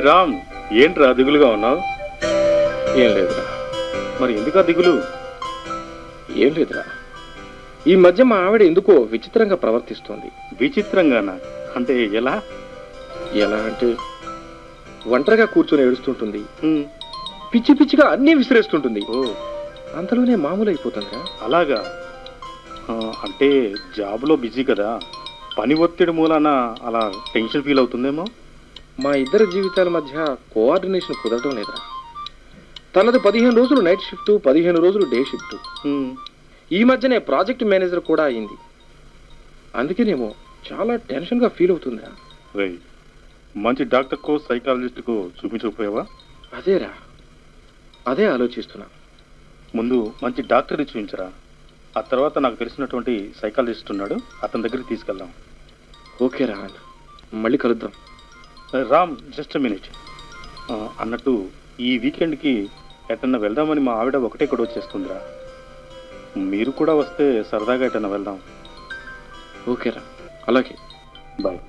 రామ్ ఏంట్రా దిగులుగా ఉన్నావు ఏం లేదురా మరి ఎందుకు ఆ దిగులు ఏం లేదురా ఈ మధ్య మా ఆవిడ ఎందుకో విచిత్రంగా ప్రవర్తిస్తోంది విచిత్రంగానా అంటే ఎలా ఎలా అంటే ఒంటరిగా కూర్చొని ఏడుస్తుంటుంది హ్మ్, పిచ్చి పిచ్చిగా అన్నీ విసిరేస్తుంటుంది ఓ అంతలోనే మామూలు అయిపోతుందిరా అలాగా ఆ, అంటే జాబ్లో బిజీ కదా పని ఒత్తిడి మూలాన అలా టెన్షన్ ఫీల్ అవుతుందేమో మా ఇద్దరి జీవితాల మధ్య కోఆర్డినేషన్ కుదరడం లేదురా తనది పదిహేను రోజులు నైట్ షిఫ్ట్ పదిహేను రోజులు డే షిఫ్ట్ హ్మ్, ఈ మధ్యనే ప్రాజెక్ట్ మేనేజర్ కూడా అయింది అందుకేనేమో చాలా టెన్షన్గా ఫీల్ అవుతుందిరా రేయ్ మంచి డాక్టర్కో సైకాలజిస్ట్కో చూపించకపోయావా అదేరా అదే ఆలోచిస్తున్నా ముందు మంచి డాక్టర్ని చూపించరా ఆ తర్వాత నాకు తెలిసినటువంటి సైకాలజిస్ట్ ఉన్నాడు అతని దగ్గరికి తీసుకెళ్దాం ఓకే రా మళ్ళీ కలుద్దాం రామ్ జస్ట్ మినిట్ అన్నట్టు ఈ వీకెండ్కి ఎటన్నా వెళ్దామని మా ఆవిడ ఒకటే కూడా వచ్చేస్తుందిరా మీరు కూడా వస్తే సరదాగా ఎటన్నా వెళ్దాం ఓకే రా అలాగే బాయ్